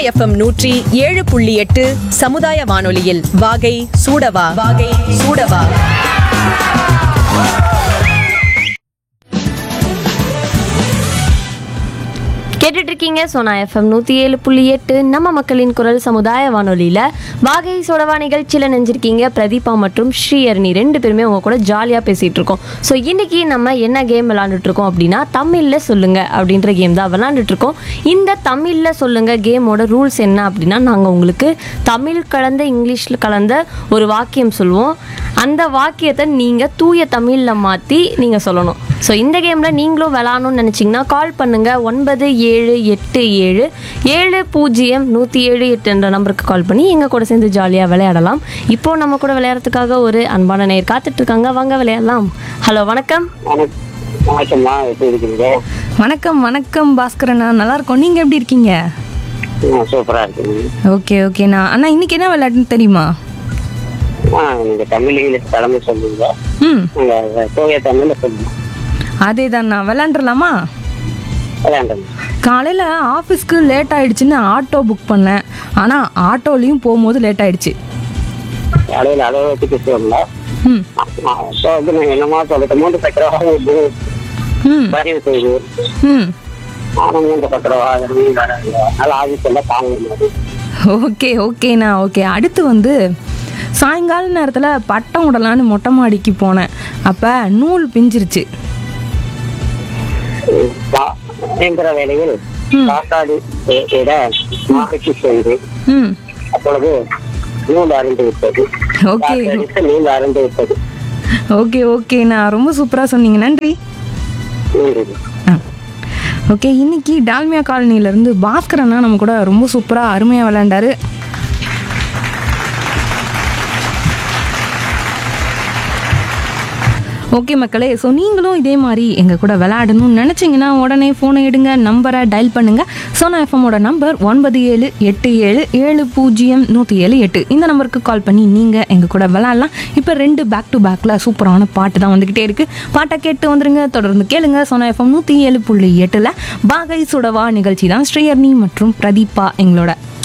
FM நூற்றி ஏழு புள்ளி எட்டு சமுதாய வானொலியில் வாகை சூடவா வாகை சூடவா கேட்டுட்டு இருக்கீங்க சோனா எஃப்எம் நூற்றி ஏழு புள்ளி எட்டு நம்ம மக்களின் குரல் சமுதாய வானொலியில் வாகை சோடவா நிகழ்ச்சியில் நெஞ்சிருக்கீங்க பிரதீபா மற்றும் ஸ்ரீஹரணி ரெண்டு பேருமே உங்க கூட ஜாலியாக பேசிகிட்டு இருக்கோம் ஸோ இன்னைக்கு நம்ம என்ன கேம் விளாண்டுட்டு இருக்கோம் அப்படின்னா தமிழில் சொல்லுங்க அப்படின்ற கேம் தான் விளாண்டுட்டு இருக்கோம் இந்த தமிழில் சொல்லுங்க கேமோட ரூல்ஸ் என்ன அப்படின்னா நாங்கள் உங்களுக்கு தமிழ் கலந்த இங்கிலீஷில் கலந்த ஒரு வாக்கியம் சொல்லுவோம் அந்த வாக்கியத்தை நீங்கள் தூய தமிழில் மாற்றி நீங்கள் சொல்லணும் ஸோ இந்த கேமில் நீங்களும் விளாடணும்னு நினச்சிங்கன்னா கால் பண்ணுங்கள் ஒன்பது ஏழு எட்டு ஏழு ஏழு பூஜ்ஜியம் நூற்றி ஏழு எட்டு என்ற நம்பருக்கு கால் பண்ணி எங்கள் கூட சேர்ந்து ஜாலியாக விளையாடலாம் இப்போது நம்ம கூட விளையாடுறதுக்காக ஒரு அன்பான நேர் காத்துட்ருக்காங்க வாங்க விளையாடலாம் ஹலோ வணக்கம் வணக்~ வணக்கம்மா எப்படி இருக்கீங்க வணக்கம் வணக்கம் பாஸ்கரண்ணா நல்லா இருக்கோம் நீங்க எப்படி இருக்கீங்க ஆ, சூப்பரா இருக்குங்க ஓகே ஓகேண்ணா அண்ணா இன்னைக்கு என்ன விளையாட்டுன்னு தெரியுமா ஆ நீங்க தமிழ் இங்கிலீஷ் கலந்து சொல்லுங்க ம் நீங்க தூய தமிழ்ல சொல்லுங்க அதே தான்ண்ணா விளையாண்டுலாமா விளையாண்டுங்க காலையில் ஆஃபீஸ்க்கு லேட் ஆயிடுச்சுன்னு ஆட்டோ புக் பண்ணேன் ஆனால் ஆட்டோலையும் போகும்போது லேட் ஆயிடுச்சு அலையில அளவு வச்சு பேசுவோம்ல ம் ஸோ வந்து நான் என்னமா சொல்லிட்டு மூன்று சக்கர வாகனம் ம் பதிவு செய்து ம் ஆனால் மூன்று சக்கர வாகனம் வராங்க அதனால ஆஃபீஸ் எல்லாம் தாங்க முடியாது ஓகே ஓகேண்ணா ஓகே அடுத்து வந்து சாயங்கால நேரத்தில் பட்டம் விடலான்னு மொட்டை மாடிக்கு போனேன் அப்போ நூல் பிஞ்சிருச்சு என்கிற வேளையில் காத்தாடி விட மாலைக்கு சென்று ம் அப்பொழுது நூல் அருந்து விட்டது ஓகே காற்றடித்து நூல் அருந்து விட்டது ஓகே ஓகேண்ணா ரொம்ப சூப்பராக சொன்னீங்க நன்றி நன்றி ஓகே இன்னைக்கு டால்மியா காலனிலேருந்து பாஸ்கர் அண்ணா நம்ம கூட ரொம்ப சூப்பராக அருமையாக விளையாண்டாரு ஓகே மக்களே ஸோ நீங்களும் இதே மாதிரி எங்கள் கூட விளையாடணும்னு நினச்சிங்கன்னா உடனே ஃபோனை எடுங்க நம்பரை டயல் பண்ணுங்கள் சோனா எஃப்எம்மோட நம்பர் ஒன்பது ஏழு எட்டு ஏழு ஏழு பூஜ்ஜியம் நூற்றி ஏழு எட்டு இந்த நம்பருக்கு கால் பண்ணி நீங்கள் எங்கள் கூட விளையாடலாம் இப்போ ரெண்டு பேக் டு பேக்கில் சூப்பரான பாட்டு தான் வந்துக்கிட்டே இருக்குது பாட்டை கேட்டு வந்துருங்க தொடர்ந்து கேளுங்க சோனா எஃப்எம் நூற்றி ஏழு புள்ளி எட்டில் பாகை சுடவா நிகழ்ச்சி தான் ஸ்ரீயர்னி மற்றும் பிரதீபா எங்களோட